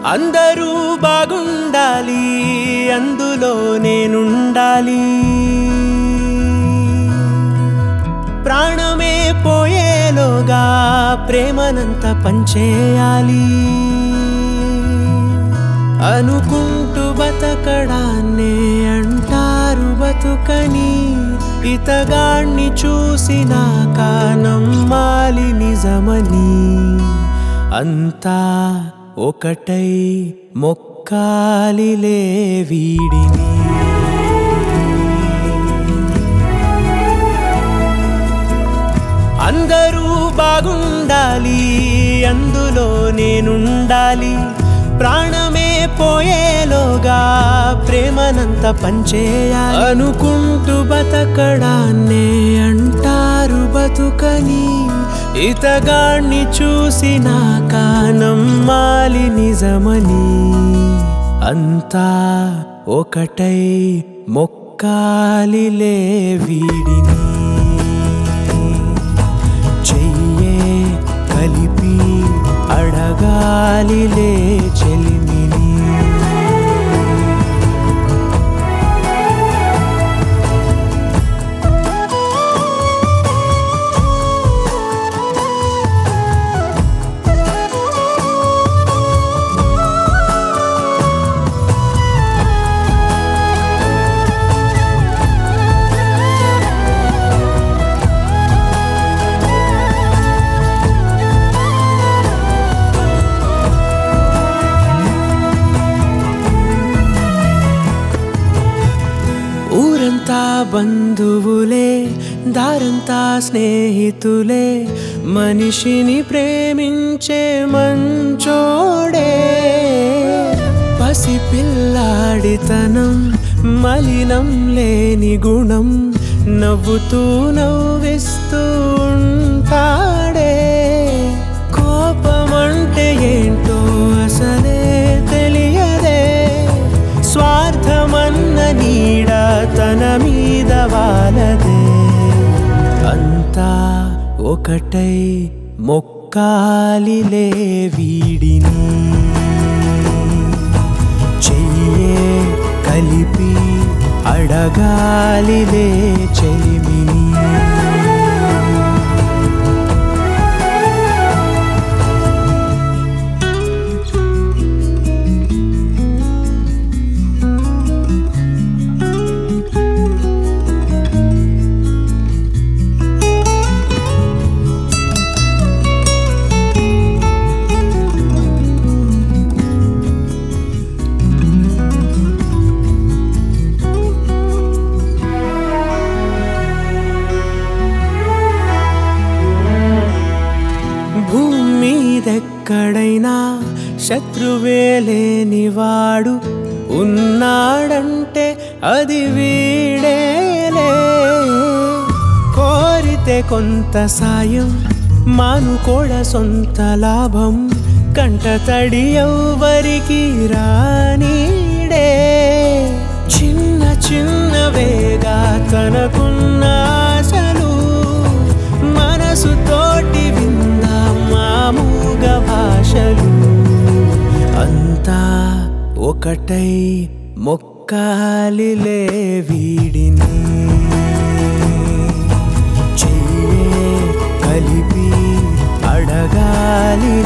అందరూ బాగుండాలి అందులో నేనుండాలి ప్రాణమే పోయేలోగా ప్రేమనంత పంచేయాలి అనుకుంటూ బతకడాన్నే అంటారు బతుకని ఇతగాణ్ణి చూసినాక నమ్మాలి నిజమని అంతా ఒకటై మొక్కాలిలే వీడిని అందరూ బాగుండాలి అందులో నేనుండాలి ప్రాణమే పోయేలోగా ప్రేమనంత పంచేయాలి అనుకుంటూ బతకడాన్నే అంటారు బతుకని ఇతగాణ్ణి చూసినాక నమ్మాలి నిజమని అంతా ఒకటై మొక్కాలిలే వీడిని చెయ్యే కలిపి అడగాలిలే చెలిమిని ఊరంతా బంధువులే దారంతా స్నేహితులే మనిషిని ప్రేమించే మంచోడే పసిపిల్లాడితనం మలినం లేని గుణం నవ్వుతూ నవ్విస్తూ ఉంటాడే కోపమంటే ఏంటో అసలే తెలియదే స్వార్థమన్న నీడ తన మీద వాలదే అంతా ఒకటై మొక్కాలిలే వీడిని చెయ్యే కలిపి అడగాలిలే చెలిమిని భూమి మీదెక్కడైనా శత్రువే లేనివాడు ఉన్నాడంటే అది వీడేలే కోరితే కొంత సాయం మానుకోడ సొంత లాభం కంట తడి ఎవ్వరికి రానీడే చిన్న చిన్నవేగా తనకున్న ఆశలు మనసు తోటి విందా మామూగ భాషలు అంతా ఒకటై మొక్కాలిలే వీడిని చెయ్యే కలిపి అడగాలిలే